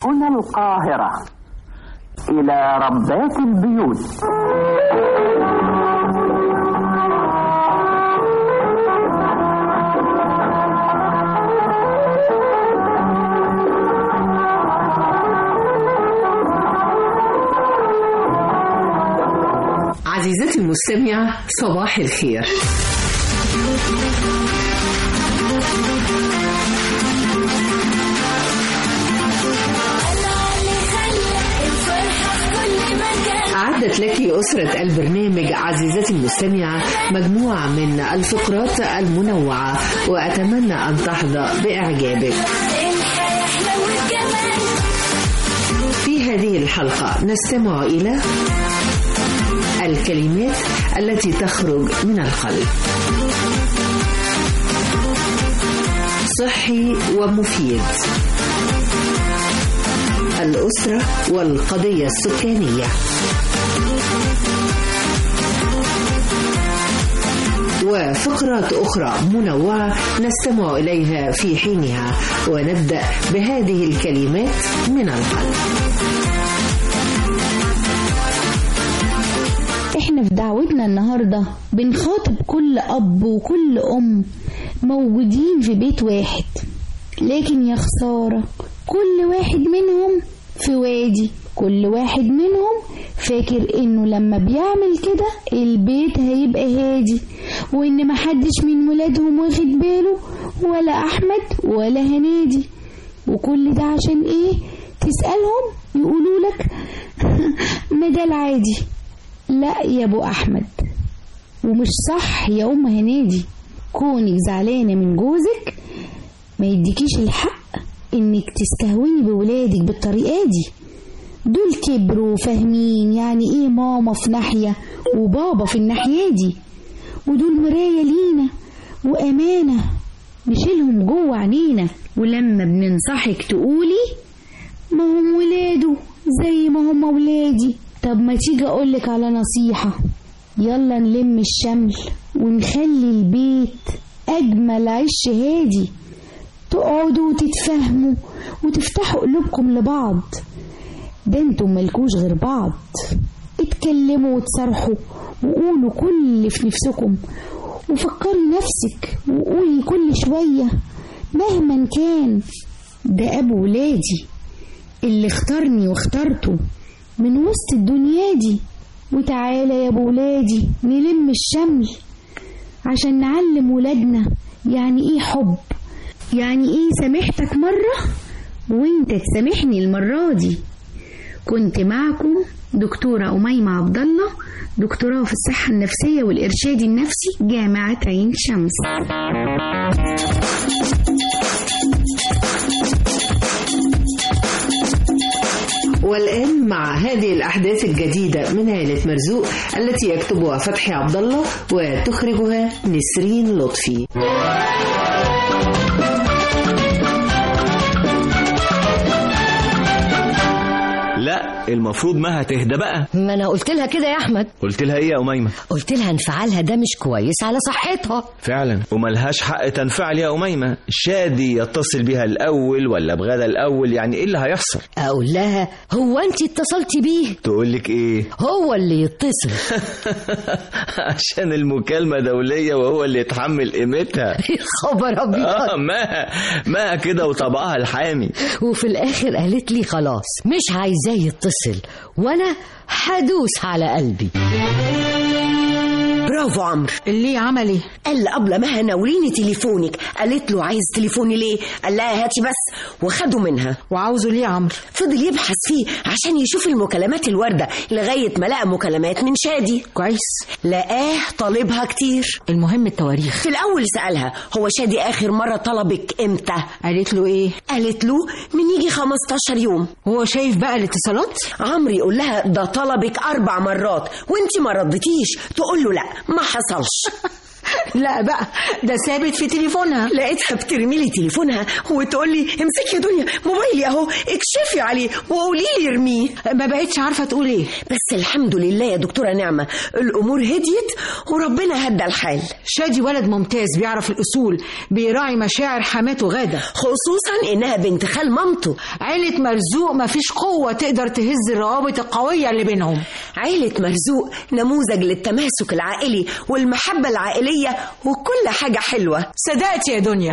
هنا القاهرة إلى ربات البيوت عزيزتي المستمعة صباح الخير أعدت لك أسرة البرنامج عزيزتي المستمعة مجموعة من الفقرات المنوعة وأتمنى أن تحظى بإعجابك في هذه الحلقة نستمع إلى الكلمات التي تخرج من القلب صحي ومفيد الأسرة والقضية السكانية وفقرات أخرى منوعة نستمع إليها في حينها ونبدأ بهذه الكلمات من القلب احنا في دعوتنا النهاردة بنخاطب كل أب وكل أم موجودين في بيت واحد لكن يا خسارة كل واحد منهم في وادي كل واحد منهم فاكر انه لما بيعمل كده البيت هيبقى هادي وان محدش من ولادهم واخد باله ولا احمد ولا هنادي وكل ده عشان ايه تسألهم يقولوا لك ما ده العادي لا يا ابو احمد ومش صح يا ام هنادي كونك زعلانه من جوزك ما يديكيش الحق انك تستهوني بولادك بالطريقه دي دول كبروا وفاهمين يعني ايه ماما في ناحيه وبابا في الناحيه دي ودول مرايه لينا وامانه نشيلهم جوه عينينا ولما بننصحك تقولي ما هم ولاده زي ما هم ولادي طب ما تيجي اقولك على نصيحة يلا نلم الشمل ونخلي البيت اجمل عش هادي تقعدوا وتتفاهموا وتفتحوا قلوبكم لبعض ده انتم ملكوش غير بعض اتكلموا وتصرحوا وقولوا كل اللي في نفسكم وفكري نفسك وقولي كل شوية مهما كان ده أبو ولادي اللي اختارني واخترته من وسط الدنيا دي وتعالى يا ابو ولادي نلم الشمل عشان نعلم ولادنا يعني ايه حب يعني ايه سامحتك مرة وانت تسامحني المرة دي كنت معكم دكتورة أميمة عبد الله دكتوراه في الصحة النفسية والإرشاد النفسي جامعة عين شمس والآن مع هذه الأحداث الجديدة من عائلة مرزوق التي يكتبها فتحي عبد الله وتخرجها نسرين لطفي. لا المفروض ما هتهدى بقى ما انا قلت لها كده يا احمد قلت لها ايه يا اميمه قلت لها انفعالها ده مش كويس على صحتها فعلا وملهاش حق تنفعل يا اميمه شادي يتصل بيها الاول ولا بغدا الاول يعني ايه اللي هيحصل اقول لها هو انت اتصلتي بيه تقول لك ايه هو اللي يتصل عشان المكالمه دوليه وهو اللي يتحمل قيمتها خبر ابيض اه ما ما كده وطبعها الحامي وفي الاخر قالت لي خلاص مش عايزاه يتصل وانا هدوس على قلبي برافو عمرو اللي عمل ايه قال لأبلة مها ناوليني تليفونك قالت له عايز تليفوني ليه قال لها هاتي بس وخده منها وعاوزه ليه يا عمرو فضل يبحث فيه عشان يشوف المكالمات الواردة لغاية ما لقى مكالمات من شادي كويس لقاه طالبها كتير المهم التواريخ في الأول سألها هو شادي آخر مرة طلبك إمتى قالت له ايه قالت له من يجي 15 يوم هو شايف بقى الاتصالات عمرو يقول لها ده طلبك أربع مرات وانت ما ردتيش تقول له لا ما حصلش لا بقى ده ثابت في تليفونها لقيتها بترمي لي تليفونها وتقول لي امسكي يا دنيا موبايلي اهو اكشفي عليه وقولي لي ارميه ما بقتش عارفه تقول ايه بس الحمد لله يا دكتوره نعمه الامور هديت وربنا هدى الحال شادي ولد ممتاز بيعرف الاصول بيراعي مشاعر حماته غاده خصوصا انها بنت خال مامته عيله مرزوق مفيش قوه تقدر تهز الروابط القويه اللي بينهم عيلة مرزوق نموذج للتماسك العائلي والمحبة العائلية وكل حاجة حلوة صدقت يا دنيا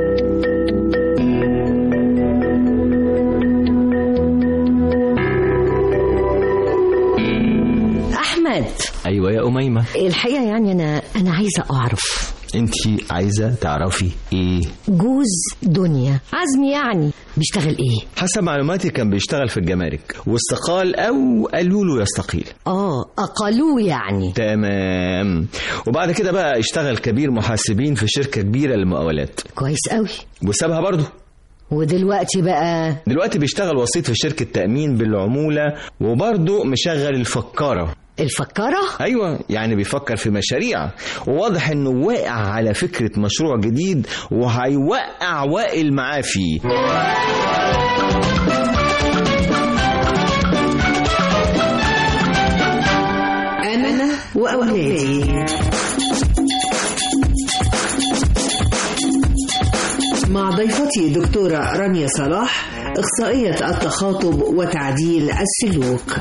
احمد ايوه يا اميمه الحقيقه يعني انا انا عايزه اعرف انت عايزه تعرفي ايه جوز دنيا عزمي يعني بيشتغل ايه حسب معلوماتي كان بيشتغل في الجمارك واستقال او قالوا له يستقيل اه اقلوه يعني تمام وبعد كده بقى اشتغل كبير محاسبين في شركه كبيره للمقاولات كويس قوي وسابها برضه ودلوقتي بقى دلوقتي بيشتغل وسيط في شركه تامين بالعموله وبرضه مشغل الفكاره الفكرة ايوه يعني بيفكر في مشاريع وواضح انه واقع على فكره مشروع جديد وهيوقع وائل معاه فيه أنا وأولادي مع ضيفتي دكتورة رانيا صلاح إخصائية التخاطب وتعديل السلوك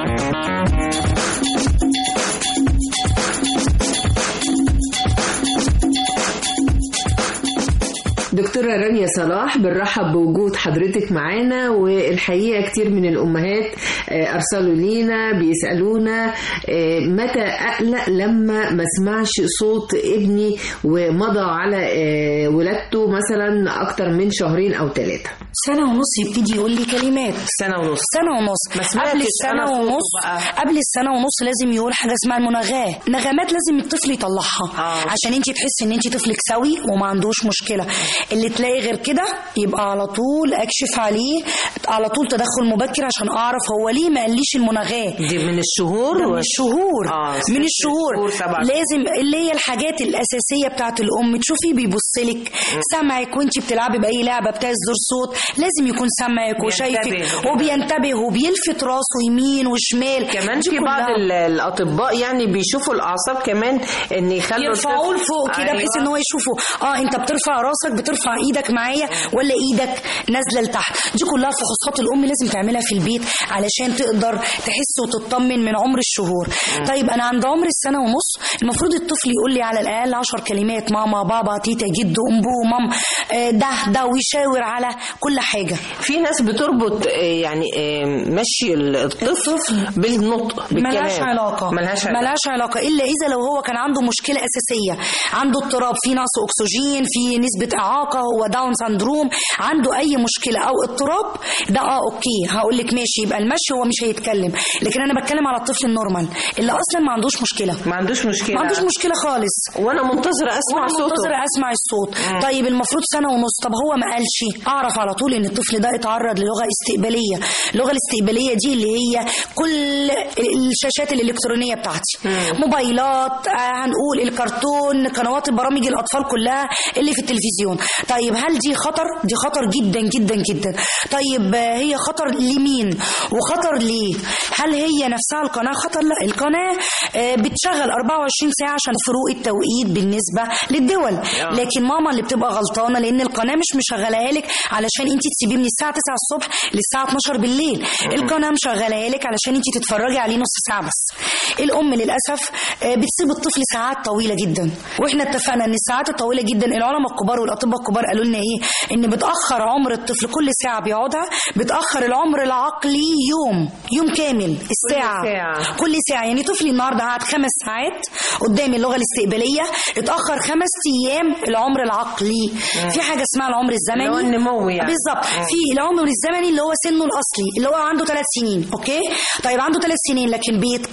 دكتورة رانيا صلاح بنرحب بوجود حضرتك معانا والحقيقة كتير من الأمهات آه، أرسلوا لينا بيسألونا آه، متى أقلق لما ما اسمعش صوت ابني ومضى على آه، ولادته مثلا أكتر من شهرين أو ثلاثة سنة ونص يبتدي يقول لي كلمات سنه ونص سنة ونص ما سمعتش قبل السنة أنا صوته ونص بقى. قبل السنة ونص لازم يقول حاجة اسمها المناغاة نغمات لازم الطفل يطلعها آه. عشان انت تحسي ان انت طفلك سوي وما عندوش مشكلة اللي تلاقي غير كده يبقى على طول اكشف عليه على طول تدخل مبكر عشان اعرف هو ليه ما قاليش المناغاة دي من الشهور ده من الشهور آه، ست من الشهور شهور، سبع لازم اللي هي الحاجات الاساسيه بتاعت الام تشوفي بيبص لك سامعك وانت بتلعبي باي لعبه بتهزر صوت لازم يكون سامعك وشايفك بينتبه. وبينتبه وبيلفت راسه يمين وشمال كمان دي في بعض كلها. ال- الاطباء يعني بيشوفوا الاعصاب كمان ان يخلوا يرفعوه الطفل- لفوق كده بحيث أيوة. ان هو يشوفه اه انت بترفع راسك بترفع ايدك معايا ولا ايدك نازله لتحت دي كلها فحوصات الام لازم تعملها في البيت علشان تقدر تحس وتطمن من عمر الشهور طيب انا عند عمر السنه ونص المفروض الطفل يقول لي على الاقل 10 كلمات ماما بابا تيتا جد ام بو مام آه، ده ده ويشاور على كل حاجه في ناس بتربط آه، يعني آه، مشي الطفل بالنطق بالكلام ملهاش علاقة ملهاش علاقة ملهاش علاقة إلا إذا لو هو كان عنده مشكلة أساسية عنده اضطراب في نقص أكسجين في نسبة إعاقة هو داون سندروم عنده أي مشكلة أو اضطراب ده أه أوكي هقول لك ماشي يبقى المشي هو مش هيتكلم لكن أنا بتكلم على الطفل النورمال اللي أصلا ما عندوش مشكلة ما عندوش مشكلة ما عندوش مشكلة خالص وانا منتظرة اسمع وانا صوته منتظرة اسمع الصوت طيب المفروض سنة ونص طب هو ما قالش اعرف على طول ان الطفل ده اتعرض للغة استقبالية اللغة الاستقبالية دي اللي هي كل الشاشات الالكترونية بتاعتي موبايلات آه، هنقول الكرتون قنوات البرامج الاطفال كلها اللي في التلفزيون طيب هل دي خطر دي خطر جدا جدا جدا طيب آه، هي خطر لمين وخطر ليه هل هي نفسها القناة خطر لا القناة آه، بتشغل 24 ساعة عشان فروق التوقيت بالنسبة للدول لكن ماما اللي بتبقى غلطانة لأن القناة مش مشغلاها لك علشان انت تسيبيه من الساعة 9 الصبح للساعة 12 بالليل القناة مشغلاها لك علشان انت تتفرجي عليه نص ساعة بس الأم للأسف آه، بتسيب الطفل ساعات طويلة جدا واحنا اتفقنا ان الساعات الطويلة جدا العلماء الكبار والأطباء الكبار قالوا لنا ايه ان بتأخر عمر الطفل كل ساعة بيقعدها بتأخر العمر العقلي يوم يوم كامل الساعة ساعة. كل ساعة يعني طفلي النهارده قعد خمس ساعات قدام اللغة الاستقبالية اتأخر خمس أيام العمر العقلي في حاجة اسمها العمر الزمني اللي هو النمو يعني. بالظبط في العمر الزمني اللي هو سنه الأصلي اللي هو عنده ثلاث سنين أوكي طيب عنده ثلاث سنين لكن بيتكلم زي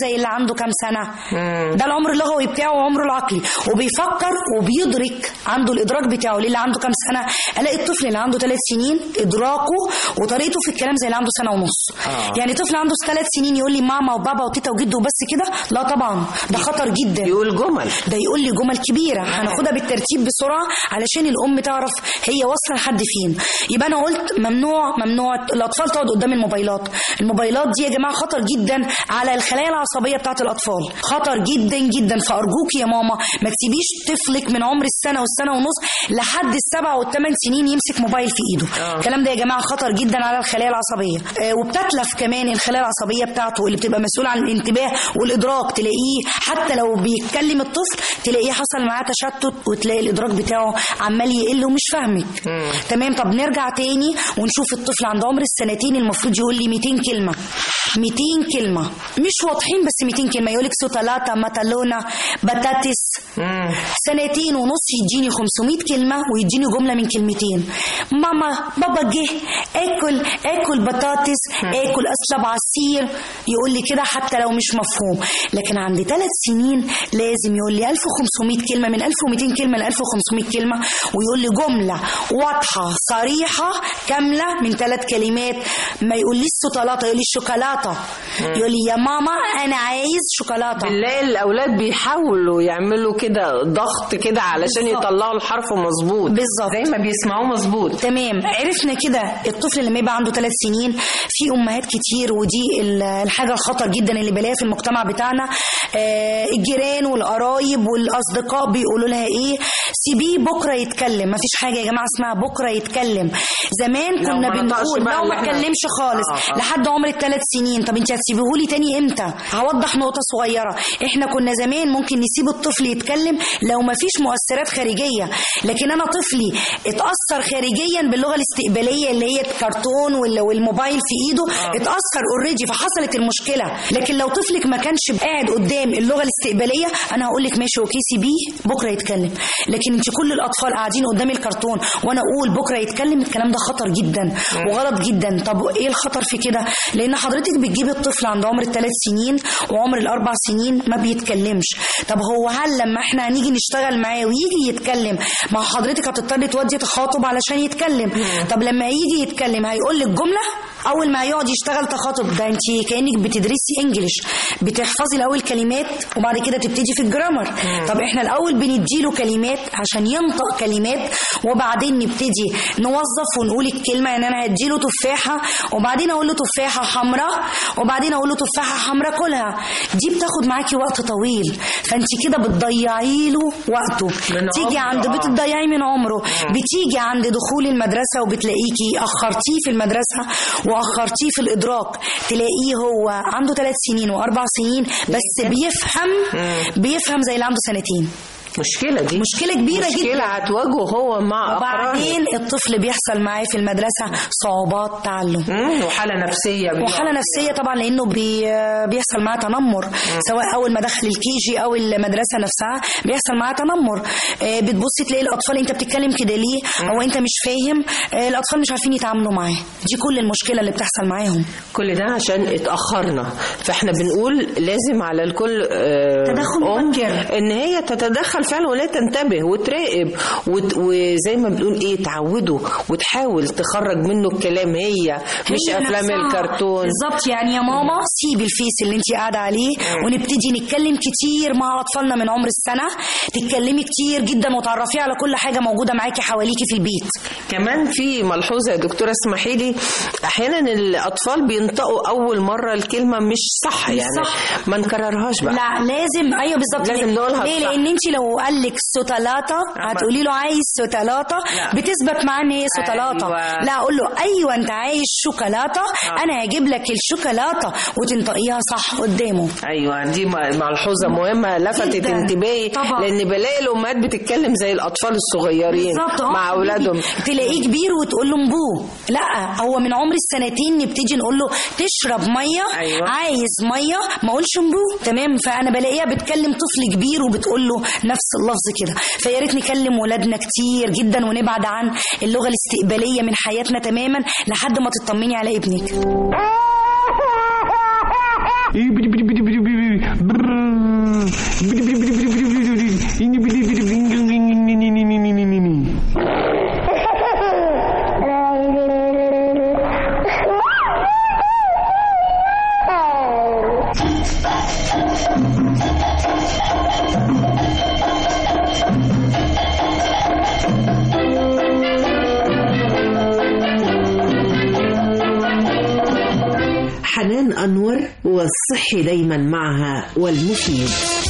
زي اللي عنده كام سنه ده العمر اللغوي بتاعه وعمره العقلي وبيفكر وبيدرك عنده الادراك بتاعه للي عنده كام سنه الاقي الطفل اللي عنده ثلاث سنين ادراكه وطريقته في الكلام زي اللي عنده سنه ونص آه. يعني طفل عنده ثلاث سنين يقول لي ماما وبابا وتيتا وجد وبس كده لا طبعا ده خطر جدا يقول جمل ده يقول لي جمل كبيره هناخدها بالترتيب بسرعه علشان الام تعرف هي واصله لحد فين يبقى انا قلت ممنوع ممنوع الاطفال تقعد قدام الموبايلات الموبايلات دي يا جماعه خطر جدا على الخلايا العصبيه بتاعت الاطفال خطر جدا جدا فارجوك يا ماما ما تسيبيش طفلك من عمر السنه والسنه ونص لحد السبع والثمان سنين يمسك موبايل في ايده آه. الكلام ده يا جماعه خطر جدا على الخلايا العصبيه آه، وبتتلف كمان الخلايا العصبيه بتاعته اللي بتبقى مسؤوله عن الانتباه والادراك تلاقيه حتى لو بيتكلم الطفل تلاقيه حصل معاه تشتت وتلاقي الادراك بتاعه عمال يقل ومش فاهمك تمام طب نرجع تاني ونشوف الطفل عند عمر السنتين المفروض يقول لي 200 كلمه 200 كلمه مش واضحين بس 200 كلمه يقول لك سوتالاتا ماتالونا بطاطس سنتين ونص يديني 500 كلمه ويديني جمله من كلمتين ماما بابا جه اكل اكل بطاطس اكل اشرب عصير يقول لي كده حتى لو مش مفهوم لكن عند ثلاث سنين لازم يقول لي 1500 كلمه من 1200 كلمه ل 1500 كلمه ويقول لي جمله واضحه صريحه كامله من ثلاث كلمات ما يقوليش سوتالاتا يقول لي شوكولاته يقول لي يا ماما انا عايز شوكولاته بالله الاولاد بيحاولوا يعملوا كده ضغط كده علشان بالظبط. يطلعوا الحرف مظبوط بالظبط. زي ما بيسمعوه مظبوط تمام عرفنا كده الطفل لما يبقى عنده ثلاث سنين في امهات كتير ودي ال- الحاجه الخطر جدا اللي بلاقيها في المجتمع بتاعنا آه، الجيران والقرايب والاصدقاء بيقولوا لها ايه سيبيه بكره يتكلم ما فيش حاجه يا جماعه اسمها بكره يتكلم زمان لو كنا ما نطقش بنقول بقى لو اللي ما احنا- اتكلمش خالص آه، آه. لحد عمر الثلاث سنين طب انت هتسيبيهولي تاني امتى هوضح نقطه صغيره احنا كنا زمان ممكن نسيب الطفل يتكلم لو ما فيش مؤثرات خارجيه لكن انا طفلي اتاثر خارجيا باللغه الاستقباليه اللي هي الكرتون وال- والموبايل في ايده اتاثر اوريدي فحصلت المشكله لكن لو طفلك ما كانش قاعد قدام اللغه الاستقباليه انا هقول لك ماشي اوكي سيبيه بكره يتكلم لكن انت كل الاطفال قاعدين قدام الكرتون وانا اقول بكره يتكلم الكلام ده خطر جدا وغلط جدا طب ايه الخطر في كده لان حضرتك بتجيبي الطفل عند عمر الثلاث سنين وعمر الاربع سنين ما بيتكلمش طب هو هل لما احنا هنيجي نشتغل معاه ويجي يتكلم ما هو حضرتك هتضطري تودي تخاطب علشان يتكلم طب لما يجي يتكلم هيقول لك جمله اول ما يقعد يشتغل تخاطب ده انت كانك بتدرسي انجليش بتحفظي الاول كلمات وبعد كده تبتدي في الجرامر طب احنا الاول بنديله كلمات عشان ينطق كلمات وبعدين نبتدي نوظف ونقول الكلمه يعني انا هديله تفاحه وبعدين اقول له تفاحه حمراء وبعدين اقول له تفاحه حمراء كلها دي بتاخد معاكي وقت طويل فانت كده بتضيعي له وقته من تيجي عمره، عند آه. بتضيعي من عمره بتيجي عند دخول المدرسه وبتلاقيكي اخرتيه في المدرسه واخرتيه في الادراك تلاقيه هو عنده ثلاث سنين واربع سنين بس بيفهم بيفهم زي اللي عنده سنتين مشكلة دي مشكله كبيره مشكلة جدا هتواجهه هو مع وبعدين الطفل بيحصل معاه في المدرسه صعوبات تعلم مم، وحالة نفسية بيها. وحاله نفسيه طبعا لانه بي بيحصل معاه تنمر سواء اول ما دخل الكيجي او المدرسه نفسها بيحصل معاه تنمر آه، بتبصي تلاقي الاطفال انت بتتكلم كده ليه او انت مش فاهم آه، الاطفال مش عارفين يتعاملوا معاه دي كل المشكله اللي بتحصل معاهم كل ده عشان اتأخرنا فاحنا بنقول لازم على الكل آه، تدخل أم مبكر. ان هي تتدخل فعلا ولا تنتبه وتراقب وت- وزي ما بنقول ايه تعوده وتحاول تخرج منه الكلام هي مش هي افلام نفسها. الكرتون بالظبط يعني يا ماما سيبي الفيس اللي انت قاعده عليه ونبتدي نتكلم كتير مع اطفالنا من عمر السنه تتكلمي كتير جدا وتعرفيه على كل حاجه موجوده معاكي حواليكي في البيت كمان في ملحوظه يا دكتوره اسمحي لي احيانا الاطفال بينطقوا اول مره الكلمه مش صح يعني صح. ما نكررهاش بقى لا لازم ايوه بالظبط لازم ليه؟ نقولها ليه صح. لان انت لو قال لك سوتالاتا هتقولي له عايز سوتالاتا لا. بتثبت معاه ان هي سوتالاتا أيوة. لا اقول له ايوه انت عايز شوكولاته انا هجيب لك الشوكولاته وتنطقيها صح قدامه ايوه دي م- ملحوظه مهمه لفتت جداً. انتباهي طبعا. لان بلاقي الامهات بتتكلم زي الاطفال الصغيرين بالظبط اه مع اولادهم تلاقيه كبير وتقول له مبوه لا هو من عمر السنتين نبتدي نقول له تشرب ميه أيوة. عايز ميه ما اقولش مبوه تمام فانا بلاقيها بتكلم طفل كبير وبتقول له نفس اللفظ كده فيا ريت نكلم ولادنا كتير جدا ونبعد عن اللغه الاستقباليه من حياتنا تماما لحد ما تطمني على ابنك حنان أنور والصحي دايما معها والمفيد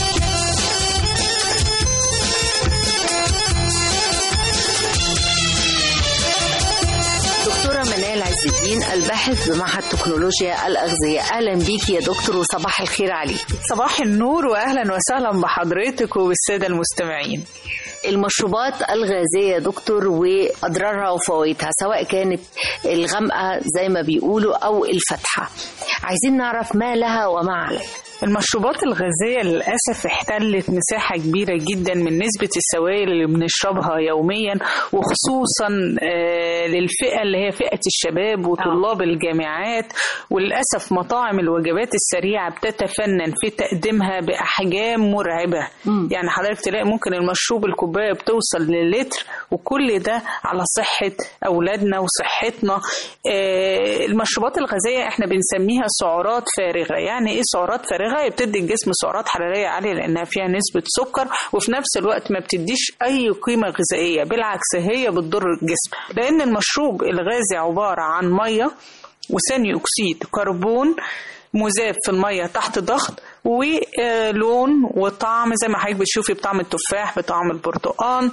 دكتورة منال عز الدين الباحث بمعهد تكنولوجيا الأغذية أهلا بيكي يا دكتور وصباح الخير عليك صباح النور واهلا وسهلا بحضرتك وبالساده المستمعين المشروبات الغازية يا دكتور وأضرارها وفوائدها سواء كانت الغامقة زي ما بيقولوا أو الفاتحة عايزين نعرف ما لها وما عليها المشروبات الغازية للأسف احتلت مساحة كبيرة جدا من نسبة السوائل اللي بنشربها يوميا وخصوصا آه، للفئة اللي هي فئة الشباب وطلاب الجامعات وللأسف مطاعم الوجبات السريعة بتتفنن في تقديمها بأحجام مرعبة يعني حضرتك تلاقي ممكن المشروب الكوباية بتوصل للتر وكل ده على صحة أولادنا وصحتنا آه، المشروبات الغازية احنا بنسميها سعرات فارغة يعني ايه سعرات فارغة هي بتدي الجسم سعرات حرارية عالية لأنها فيها نسبة سكر وفي نفس الوقت ما بتديش أي قيمة غذائية بالعكس هي بتضر الجسم لأن المشروب الغازي عبارة عن مية وثاني أكسيد كربون مذاب في المية تحت ضغط ولون وطعم زي ما حضرتك بتشوفي بطعم التفاح بطعم البرتقال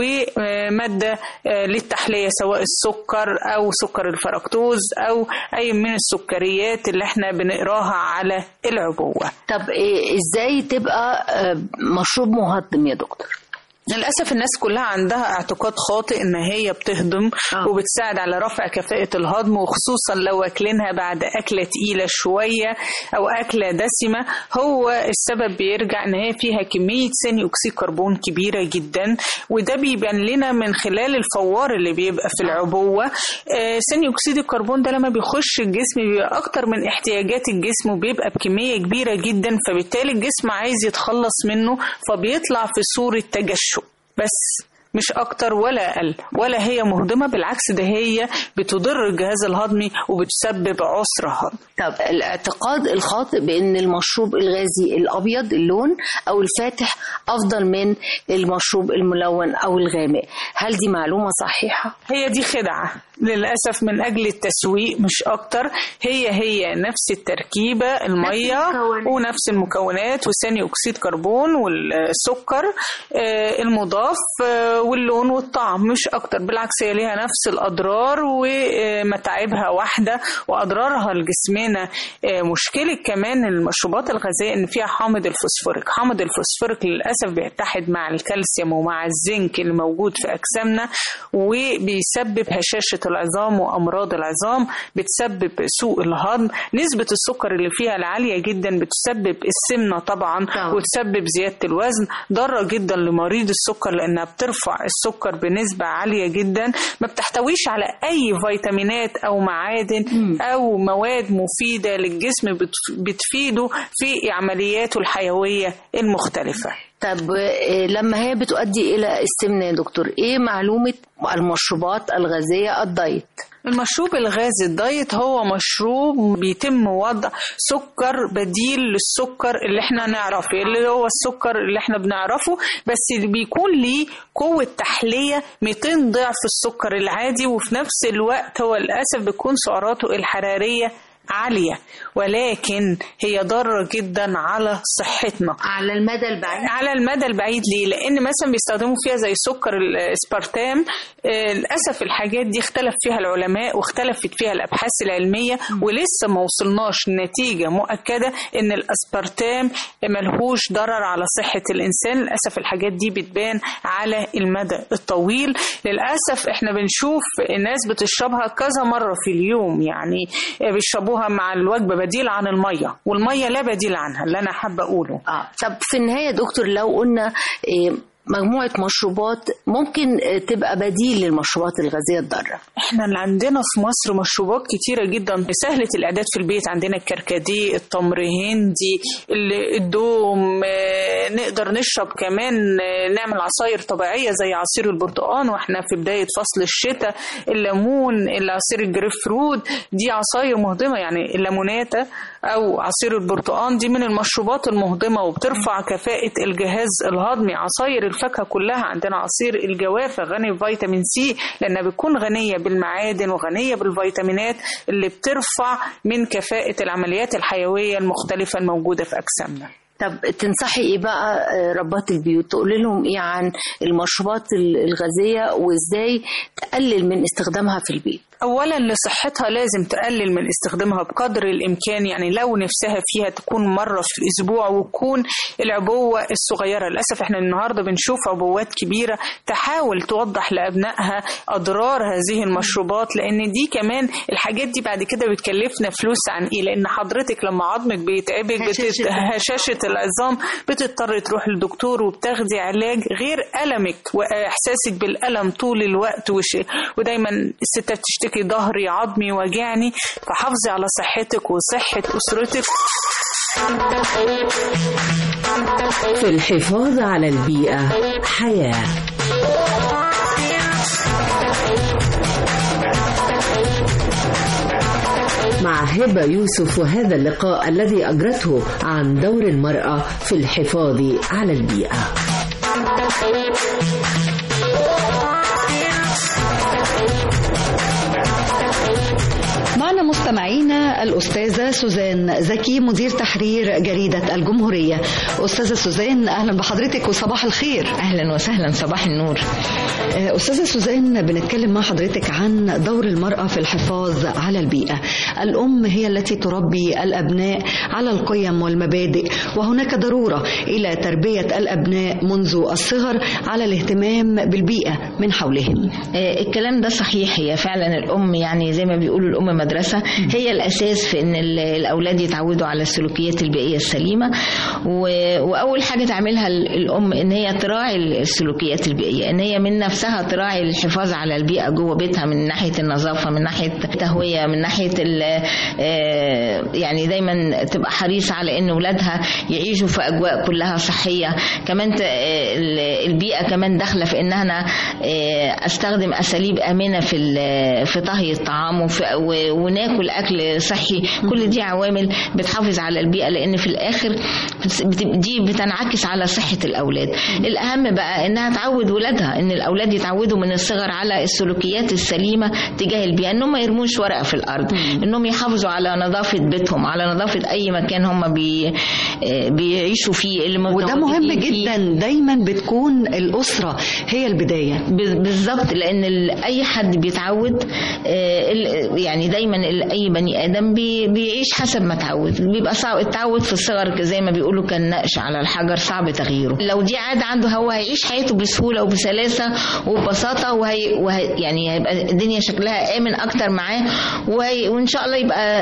ومادة للتحلية سواء السكر أو سكر الفركتوز أو أي من السكريات اللي احنا بنقراها على العبوة طب إيه ازاي تبقى آه، مشروب مهضم يا دكتور للأسف الناس كلها عندها اعتقاد خاطئ إن هي بتهضم آه. وبتساعد على رفع كفاءة الهضم وخصوصا لو أكلينها بعد أكلة تقيلة شوية أو أكلة دسمة هو السبب بيرجع إن هي فيها كمية ثاني أكسيد كربون كبيرة جدا وده بيبان لنا من خلال الفوار اللي بيبقى في العبوة آه، ثاني أكسيد الكربون ده لما بيخش الجسم بيبقى أكتر من احتياجات الجسم وبيبقى بكمية كبيرة جدا فبالتالي الجسم عايز يتخلص منه فبيطلع في صورة تجشؤ بس مش اكتر ولا اقل ولا هي مهضمه بالعكس ده هي بتضر الجهاز الهضمي وبتسبب عسر هضم طب الاعتقاد الخاطئ بان المشروب الغازي الابيض اللون او الفاتح افضل من المشروب الملون او الغامق هل دي معلومه صحيحه هي دي خدعه للاسف من اجل التسويق مش اكتر هي هي نفس التركيبه الميه المكونات. ونفس المكونات وثاني اكسيد كربون والسكر آه، المضاف آه، واللون والطعم مش اكتر بالعكس هي ليها نفس الاضرار ومتاعبها واحده واضرارها لجسمنا آه، مشكله كمان المشروبات الغازيه ان فيها حامض الفوسفوريك حامض الفوسفوريك للاسف بيتحد مع الكالسيوم ومع الزنك اللي موجود في اجسامنا وبيسبب هشاشه العظام وامراض العظام بتسبب سوء الهضم نسبه السكر اللي فيها العاليه جدا بتسبب السمنه طبعا طبعاً. وتسبب زياده الوزن ضاره جدا لمريض السكر لانها بترفع السكر بنسبه عاليه جدا ما بتحتويش على اي فيتامينات او معادن او مواد مفيده للجسم بت- بتفيده في عملياته الحيويه المختلفه طب آه، لما هي بتؤدي الى السمنه يا دكتور ايه معلومه المشروبات الغازيه الدايت المشروب الغازي الدايت هو مشروب بيتم وضع سكر بديل للسكر اللي احنا نعرفه اللي هو السكر اللي احنا بنعرفه بس اللي بيكون ليه قوة تحلية 200 ضعف السكر العادي وفي نفس الوقت هو للأسف بيكون سعراته الحرارية عالية ولكن هي ضارة جدا على صحتنا على المدى البعيد على المدى البعيد ليه؟ لأن مثلا بيستخدموا فيها زي سكر الاسبارتام آه، للأسف الحاجات دي اختلف فيها العلماء واختلفت فيها الأبحاث العلمية ولسه ما وصلناش لنتيجة مؤكدة إن الاسبارتام ملهوش ضرر على صحة الإنسان للأسف الحاجات دي بتبان على المدى الطويل للأسف احنا بنشوف الناس بتشربها كذا مرة في اليوم يعني بيشربوها مع الوجبة بديل عن المية والمية لا بديل عنها اللي أنا حابة أقوله اه طب في النهايه يا دكتور لو قلنا إيه مجموعة مشروبات ممكن آه، تبقى بديل للمشروبات الغازية الضارة احنا اللي عندنا في مصر مشروبات كتيرة جدا سهلة الإعداد في البيت عندنا الكركديه التمر هندي ال- الدوم آه، نقدر نشرب كمان آه، نعمل عصاير طبيعية زي عصير البرتقال واحنا في بداية فصل الشتاء الليمون العصير الجريف فروت دي عصاير مهضمة يعني الليموناتا أو عصير البرتقال دي من المشروبات المهضمة وبترفع كفاءة الجهاز الهضمي عصاير الفاكهة كلها عندنا عصير الجوافة غني بفيتامين سي لأنها بتكون غنية بالمعادن وغنية بالفيتامينات اللي بترفع من كفاءة العمليات الحيوية المختلفة الموجودة في أجسامنا طب تنصحي ايه بقى آه، ربات البيوت تقولي لهم ايه عن المشروبات ال- الغازية وازاي تقلل من استخدامها في البيت اولا لصحتها لازم تقلل من استخدامها بقدر الامكان يعني لو نفسها فيها تكون مره في الاسبوع وتكون العبوه الصغيره للاسف احنا النهارده بنشوف عبوات كبيره تحاول توضح لابنائها اضرار هذه المشروبات لان دي كمان الحاجات دي بعد كده بتكلفنا فلوس عن ايه لان حضرتك لما عظمك بيتعبك بتت... هشاشه العظام بتضطر تروح للدكتور وبتاخدي علاج غير المك واحساسك بالالم طول الوقت وش... ودايما الستات تشتكي ظهري عظمي وجعني فحافظي على صحتك وصحه اسرتك في الحفاظ على البيئة حياة مع هبة يوسف وهذا اللقاء الذي أجرته عن دور المرأة في الحفاظ على البيئة معنا مستمعينا الأستاذة سوزان زكي مدير تحرير جريدة الجمهورية أستاذة سوزان أهلا بحضرتك وصباح الخير أهلا وسهلا صباح النور آه، أستاذة سوزان بنتكلم مع حضرتك عن دور المرأة في الحفاظ على البيئة الأم هي التي تربي الأبناء على القيم والمبادئ وهناك ضرورة إلى تربية الأبناء منذ الصغر على الاهتمام بالبيئة من حولهم آه، الكلام ده صحيح هي فعلا الأم يعني زي ما بيقولوا الأم مدرسة هي الأساس في إن ال- الأولاد يتعودوا على السلوكيات البيئية السليمة و- وأول حاجة تعملها ال- الأم إن هي تراعي السلوكيات البيئية إن هي من نفسها تراعي الحفاظ على البيئة جوه بيتها من ناحية النظافة من ناحية التهوية من ناحية ال- آه، يعني دايما تبقى حريصة على إن ولادها يعيشوا في أجواء كلها صحية كمان ت- آه، ال- البيئة كمان داخلة في إن أنا آه، أستخدم أساليب آمنة في ال- في طهي الطعام وفي و- وناكل أكل صحي كل دي عوامل بتحافظ على البيئة لأن في الآخر بت- دي بتنعكس على صحة الأولاد الأهم بقى إنها تعود ولادها إن الأولاد يتعودوا من الصغر على السلوكيات السليمة تجاه البيئة إنهم ما يرموش ورقة في الأرض إنهم يحافظوا على نظافة بيتهم على نظافة أي مكان هم بي آه، بيعيشوا فيه اللي وده مهم متواجدين فيه. جدا دايما بتكون الأسرة هي البداية ب- بالظبط لان ال- اي حد بيتعود آه، ال- يعني دايما ال- اي بني ادم بي- بيعيش حسب ما اتعود بيبقى صعب التعود في الصغر زي ما بيقولوا كالنقش على الحجر صعب تغييره لو دي عاده عنده هو هيعيش حياته بسهوله وبسلاسه وببساطه وهي, وهي يعني هيبقى الدنيا شكلها امن اكتر معاه وهي وان شاء الله يبقى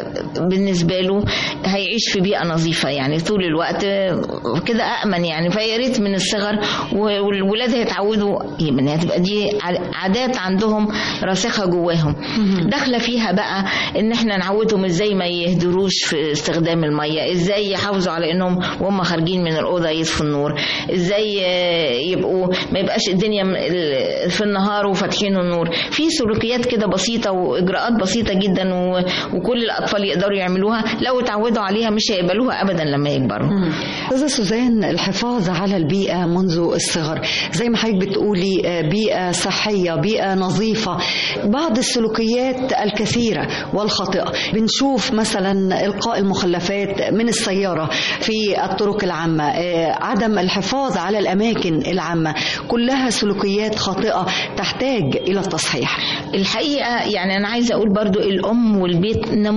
بالنسبه له هيعيش في بيئه نظيفه يعني طول الوقت كده امن يعني فيا ريت من الصغر والولاد هيتعودوا يعني هتبقى دي عادات عندهم راسخه جواهم داخله فيها بقى ان احنا نعودهم ازاي ما يهدروش في استخدام الميه ازاي يحافظوا على انهم وهم خارجين من الاوضه يطفوا النور ازاي يبقوا ما يبقاش الدنيا في النهار وفاتحين النور في سلوكيات كده بسيطه واجراءات بسيطه جدا وكل الاطفال يقدروا يعملوها لو اتعودوا عليها مش هيقبلوها ابدا لما يكبروا استاذه سوزان الحفاظ على البيئه منذ الصغر زي ما حضرتك بتقولي بيئه صحيه بيئه نظيفه بعض السلوكيات الكثيره والخاطئه بنشوف مثلا القاء المخلفات من السياره في الطرق العامه عدم الحفاظ على الاماكن العامه كلها سلوكيات خاطئه تحتاج الى التصحيح الحقيقه يعني انا عايزه اقول برضو الام والبيت نموذج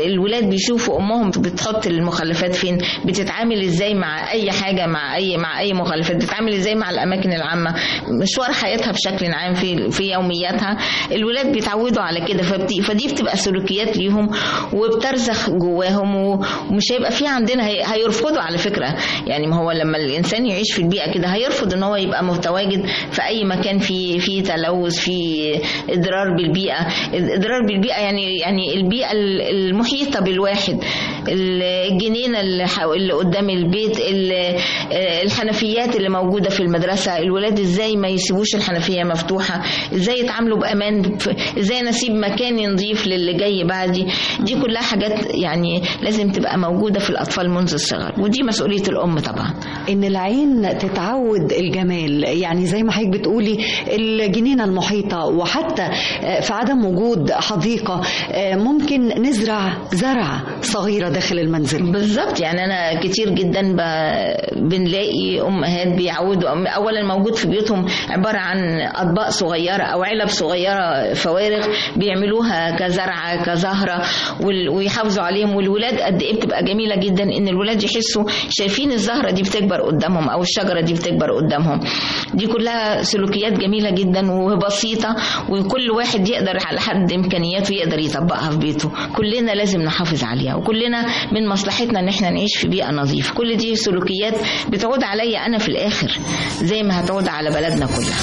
الولاد بيشوفوا امهم بتحط المخلفات فين بتتعامل ازاي مع اي حاجه مع اي مع اي مخلفات بتتعامل ازاي مع الاماكن العامه مشوار حياتها بشكل عام في في يومياتها الولاد بيتعودوا على كده فبدي فدي بتبقى سلوكيات ليهم وبترسخ جواهم و- ومش هيبقى في عندنا هي- هيرفضوا على فكره يعني ما هو لما الانسان يعيش في البيئه كده هيرفض ان هو يبقى متواجد في اي مكان فيه فيه تلوث فيه اضرار بالبيئه اضرار بالبيئه يعني يعني البيئه المحيطه بالواحد الجنينه اللي حو- اللي قدام البيت ال- الحنفيات اللي موجوده في المدرسه الولاد ازاي ما يسيبوش الحنفيه مفتوحه ازاي يتعاملوا بامان ف- ازاي نسيب مكان نظيف للي جاي بعدي دي كلها حاجات يعني لازم تبقى موجوده في الاطفال منذ الصغر ودي مسؤوليه الام طبعا ان العين تتعود الجمال يعني زي ما حضرتك بتقولي الجنينه المحيطه وحتى آه، في عدم وجود حديقه آه، ممكن نزرع زرعه صغيره داخل المنزل بالظبط يعني انا كتير جدا ب... بنلاقي امهات بيعودوا اولا موجود في بيوتهم عباره عن اطباق صغيره او علب صغيره فوارغ بيعملوها كزرعه كزهره وال... ويحافظوا عليهم والولاد قد ايه بتبقى جميله جدا ان الولاد يحسوا شايفين الزهره دي بتكبر قدامهم او الشجره دي بتكبر قدامهم دي كلها سلوكيات جميله جدا وبسيطه وكل واحد يقدر على حد امكانياته يقدر يطبقها في بيته كلنا لازم نحافظ عليها وكلنا من مصلحتنا ان احنا نعيش في بيئه نظيفه كل دي سلوكيات بتعود عليا انا في الاخر زي ما هتعود على بلدنا كلها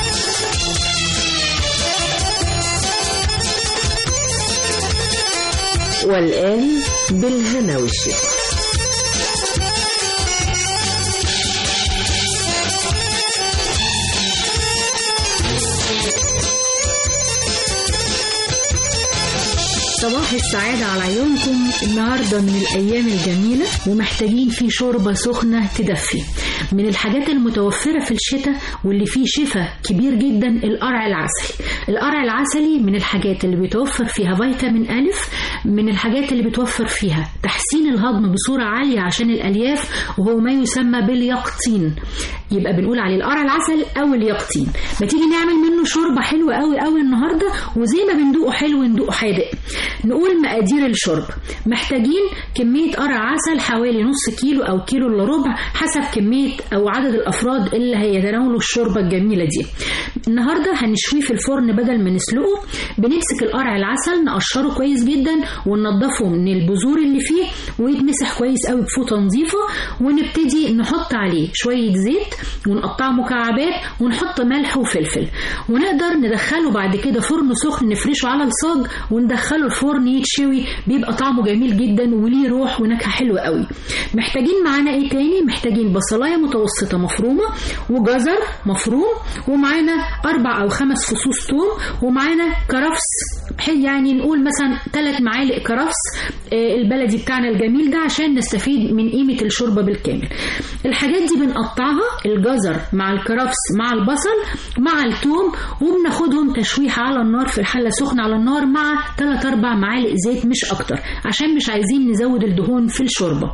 والآن بالهنا والشفا صباح السعادة على عيونكم النهاردة من الأيام الجميلة ومحتاجين فيه شوربة سخنة تدفي من الحاجات المتوفرة في الشتاء واللي فيه شفاء كبير جدا القرع العسلي القرع العسلي من الحاجات اللي بيتوفر فيها فيتامين ألف من الحاجات اللي بتوفر فيها تحسين الهضم بصورة عالية عشان الألياف وهو ما يسمى باليقطين يبقى بنقول عليه القرع العسل أو اليقطين ما تيجي نعمل منه شوربة حلوة قوي قوي النهاردة وزي ما بندوقه حلو ندوقه حادق نقول مقادير الشرب محتاجين كمية قرع عسل حوالي نص كيلو أو كيلو إلا ربع حسب كمية أو عدد الأفراد اللي هيتناولوا الشوربة الجميلة دي النهاردة هنشويه في الفرن بدل ما نسلقه بنمسك القرع العسل نقشره كويس جدا وننضفه من البذور اللي فيه ويتمسح كويس قوي بفوطة نظيفة ونبتدي نحط عليه شوية زيت ونقطعه مكعبات ونحط ملح وفلفل ونقدر ندخله بعد كده فرن سخن نفرشه على الصاج وندخله الفرن يتشوي بيبقى طعمه جميل جدا وليه روح ونكهة حلوة قوي محتاجين معانا ايه تاني محتاجين بصلاية متوسطة مفرومة وجزر مفروم ومعانا اربع او خمس فصوص توم ومعانا كرفس يعني نقول مثلا ثلاث معالق كرفس آه، البلدي بتاعنا الجميل ده عشان نستفيد من قيمة الشوربة بالكامل الحاجات دي بنقطعها الجزر مع الكرفس مع البصل مع الثوم وبناخدهم تشويح على النار في الحلة سخنة على النار مع 3 4 معالق زيت مش اكتر عشان مش عايزين نزود الدهون في الشوربة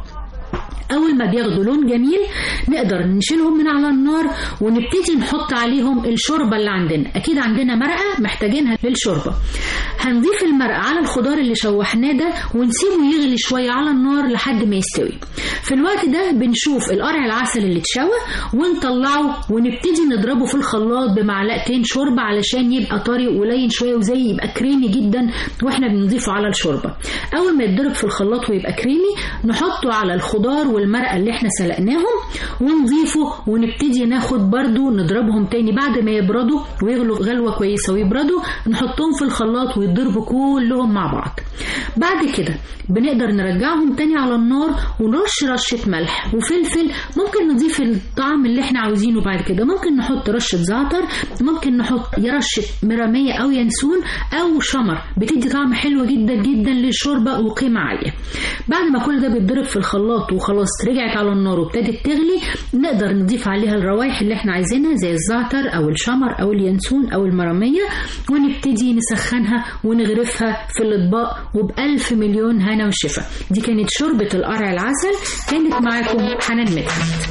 اول ما بياخدوا لون جميل نقدر نشيلهم من على النار ونبتدي نحط عليهم الشوربه اللي عندنا اكيد عندنا مرقه محتاجينها للشوربه هنضيف المرقه على الخضار اللي شوحناه ده ونسيبه يغلي شويه على النار لحد ما يستوي في الوقت ده بنشوف القرع العسل اللي اتشوى ونطلعه ونبتدي نضربه في الخلاط بمعلقتين شوربه علشان يبقى طري ولين شويه وزي يبقى كريمي جدا واحنا بنضيفه على الشوربه اول ما يتضرب في الخلاط ويبقى كريمي نحطه على الخضار والمرقه اللي احنا سلقناهم ونضيفه ونبتدي ناخد برضو نضربهم تاني بعد ما يبردوا ويغلوا غلوه كويسه ويبردوا نحطهم في الخلاط ويتضربوا كلهم مع بعض بعد كده بنقدر نرجعهم تاني على النار ونرش رشة ملح وفلفل ممكن نضيف الطعم اللي احنا عاوزينه بعد كده ممكن نحط رشة زعتر ممكن نحط يا رشة مرامية أو ينسون أو شمر بتدي طعم حلو جدا جدا للشوربة وقيمة عالية بعد ما كل ده بيتضرب في الخلاط وخلاص رجعت على النار وابتدت تغلي نقدر نضيف عليها الروايح اللي احنا عايزينها زي الزعتر أو الشمر أو اليانسون أو المرامية ونبتدي نسخنها ونغرفها في الأطباق وبألف مليون هنا وشفا دي كانت شوربة القرع العسل كانت معاكم حنان مدحت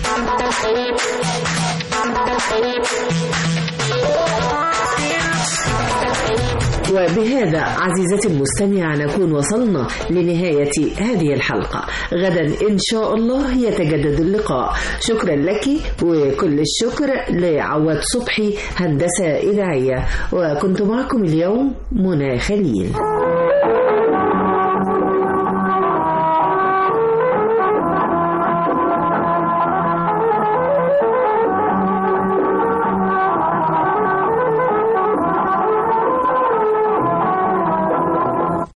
وبهذا عزيزتي المستمعة نكون وصلنا لنهاية هذه الحلقة غدا إن شاء الله يتجدد اللقاء شكرا لك وكل الشكر لعواد صبحي هندسة إذاعية وكنت معكم اليوم منى خليل